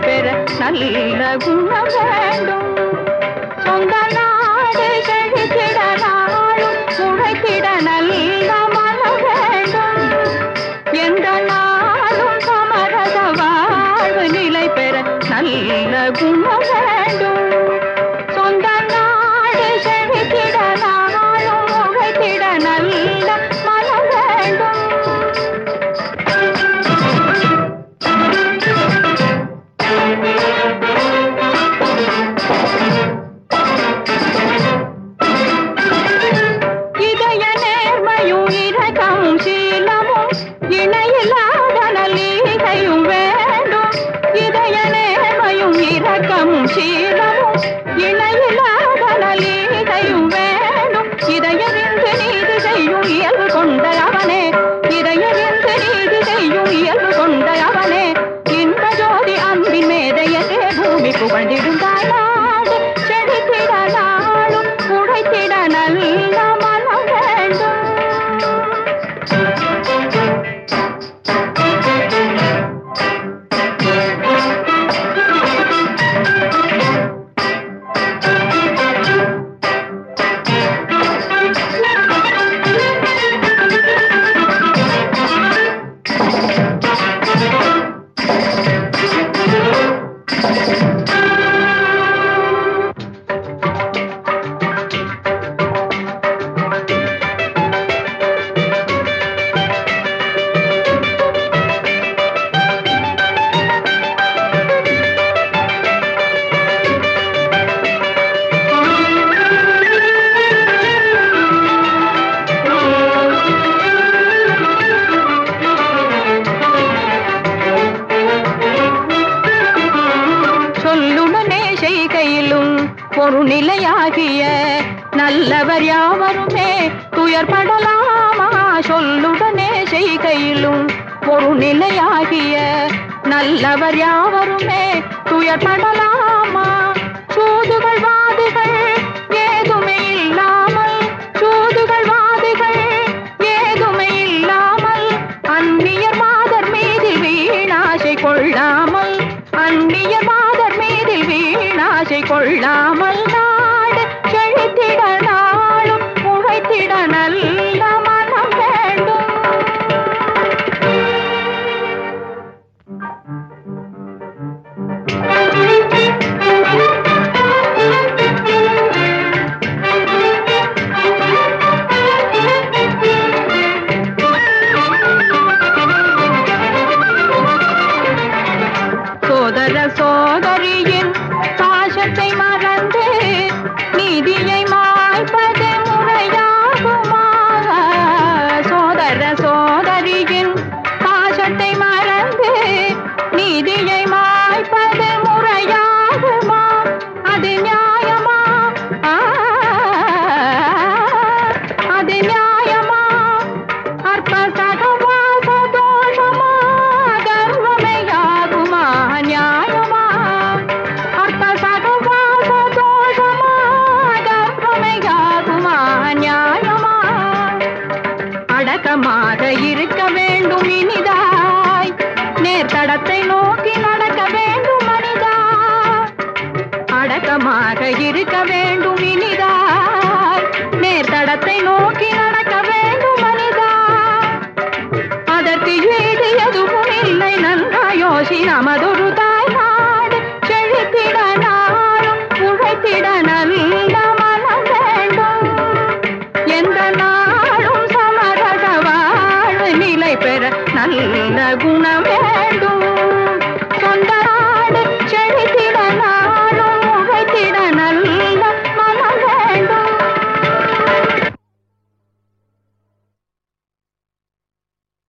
பெற நல்ல குணம் வேண்டும் சொந்த நாடு செழித்திட நாளும் உழைத்திட நல்ல மனம் வேண்டும் எந்த நாளும் சமரச வாழ்வு நிலை பெற நல்ல குணம் வேண்டும் சொந்த நாடு செழித்திட நாளும் உழைத்திட நல்ல மனம் வேண்டும் இதய நேர்மையும் இரக்கமும் சீலமும் இணையில்லாத நல்லீகையும் வேண்டும் இதய நேர்மையும் இரக்கமும் சீலமும் இணையில்லாத நல்லீகையும் வேண்டும் இதயறிந்து நீதி செய்யும் இயல்பு கொண்ட அவனே இதயறிந்து நீதி செய்யும் இயல்பு கொண்ட அவனே இன்ப ஜோதி அன்பின் மேதையதே பூமி புகழ்ந்திருந்தாய் நாடு செழித்திட நாளும் உழைத்திட நல்ல மனம் வேண்டும் சொல்லுடனே செய்கையிலும் ஒரு நிலையாகிய நல்லவர் யாவருமே துயர்படலாமா சொல்லுடனே செய்கையிலும் ஒரு நிலையாகிய நல்லவர் யாவருமே துயர்படலாமா சூதுகள் வாதுகள் ஏதுமே இல்லாமல் சூதுகள் வாதுகள் ஏதுமே இல்லாமல் அந்நியர் மாதர் மீதில் வீணாசை கொள்ளாமல் அந்நியர் மாதர் மீதில் வீணாசை கொள்ளாமல் நாடு செழித்திட நாளும் உழைத்திட நல்ல மனம் வேண்டும் சோதர சோதரியின் பாசத்தை மறந்து நீதியை மாய்ப்பது முறையாகுமா சோதர சோதரியின் பாசத்தை மறந்து நீதியை மாய்ப்பது முறையாகுமா அது நியாயமா ஆ, அது நியாயமா அற்ப சகவாச தோஷமா தர்மமையாகுமா நியாயமா அற்ப சகவாச தோஷமா தர்மமையாகுமா நியாயமா அடக்கமாக இருக்க வேண்டும் இனிதாய் நேர்தடத்தை நோக்கி நடக்க வேண்டும் மனிதா அடக்கமாக இருக்க வேண்டும் இனிதாய் நேர்தடத்தை நோக்கி நடக்க வேண்டும் மனிதா அதற்கு ஏது எதுவும் இல்லை நன்றாயோசி நமதொரு